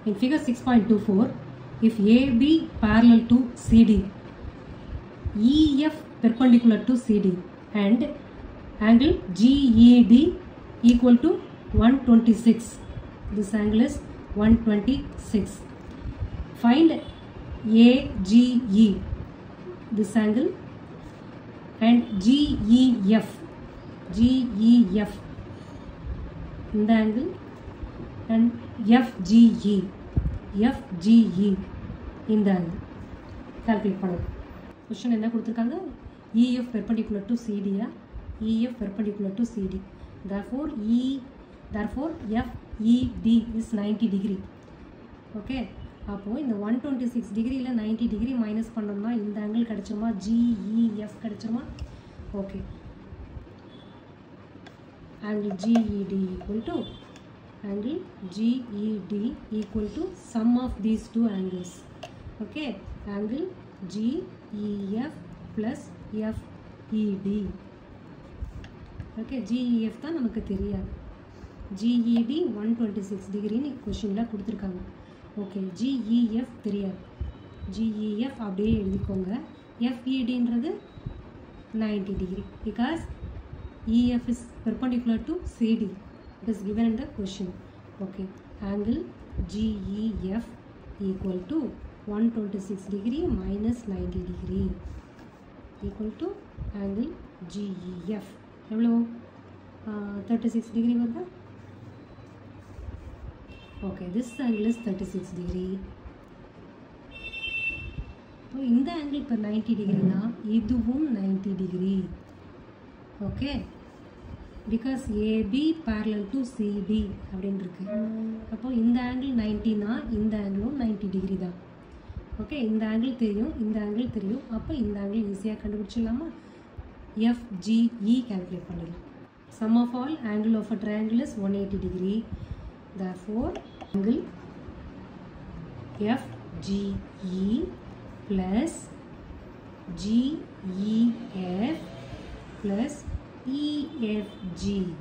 In figure 6.24, if AB parallel to CD, EF perpendicular to CD and angle GED equal to 126. This angle is 126. Find AGE, this angle and GEF, GEF, இந்த angle and FGE, FGE இந்த angle. calculate பண்ணணும் question என்ன கொடுத்துருக்காங்க EF perpendicular to CD யா EF perpendicular to CD therefore E therefore FED is 90 degree okay அப்போது இந்த one twenty six டிகிரியில் ninety degree minus பண்ணோம்னா இந்த ஆங்கிள் கிடச்சிருமா ஜிஇஎஃப் கிடச்சிருமா okay angle GED equal to angle GED equal to sum of these two angles okay angle GEF plus FED okay GEF தான் நமக்கு தெரியாது GED ஒன் டுவெண்ட்டி சிக்ஸ் டிகிரின்னு கொஷினில் கொடுத்துருக்காங்க ஓகே GEF தெரியாது GEF அப்படியே எழுதிக்கோங்க FEDன்றது 90 degree because EF is perpendicular to CD. It is given in the question. Okay. Angle GEF equal to 126 degree minus 90 degree equal to angle GEF. எவ்வளோ thirty six degree வருதா okay this angle is thirty six degree இந்த angle இப்போ ninety டிகிரினா இதுவும் ninety degree okay because AB parallel to CD அப்படின்னு இருக்கு அப்போ இந்த ஆங்கிள் நைன்ட்டினா இந்த ஆங்கிளும் நைன்டி டிகிரி தான் ஓகே இந்த ஆங்கிள் தெரியும் இந்த ஆங்கிள் தெரியும் அப்போ இந்த ஆங்கிள் ஈஸியாக கண்டுபிடிச்சிடலாமா எஃப்ஜிஇ calculate பண்ணிடலாம் sum of all angle of a triangle is one eighty degree therefore angle FGE plus GEF plus EFG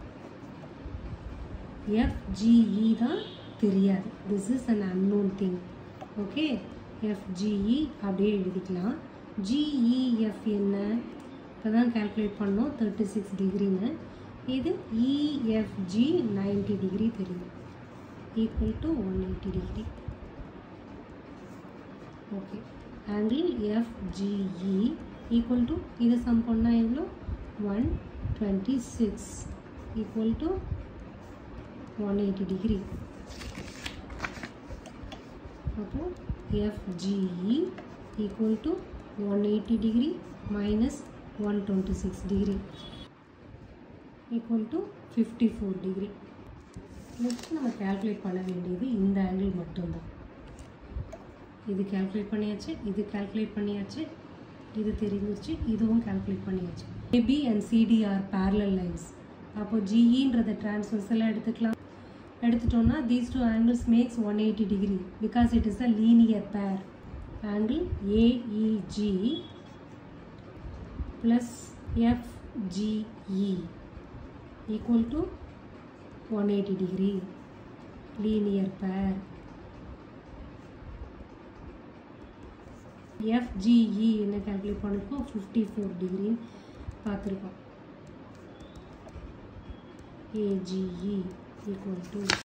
FGE தான் தெரியாது this is an unknown thing okay FGE அப்படியே எழுதிக்கலாம் GEF என்ன இப்போ தான் கால்குலேட் பண்ணோம் தேர்ட்டி சிக்ஸ் டிகிரின்னு இது EFG நைன்டி டிகிரி தெரியும் equal to 180 degree okay angle FGE equal to இது சம் பண்ணா எவ்வளோ 126 equal to 180 degree அப்போ FGE equal to 180 degree minus 126 degree equal to 54 degree next நம்ம கால்குலேட் பண்ண வேண்டியது இந்த ஆங்கிள் மட்டும்தான் இது கால்குலேட் பண்ணியாச்சு இது கால்குலேட் பண்ணியாச்சு இது தெரிஞ்சிருச்சு இதுவும் கால்குலேட் பண்ணியாச்சு AB and CD are parallel lines அப்போ ஜிஇன்றத டிரான்ஸ்வர்சலாக எடுத்துக்கலாம் எடுத்துட்டோம்னா these two angles makes one eighty degree because it is a linear pair angle AEG plus FGE equal to 180 degree linear pair FGE என்ன calculate பண்ணிருக்கோம் 54 degree பார்த்துருக்கோம் AGE equal to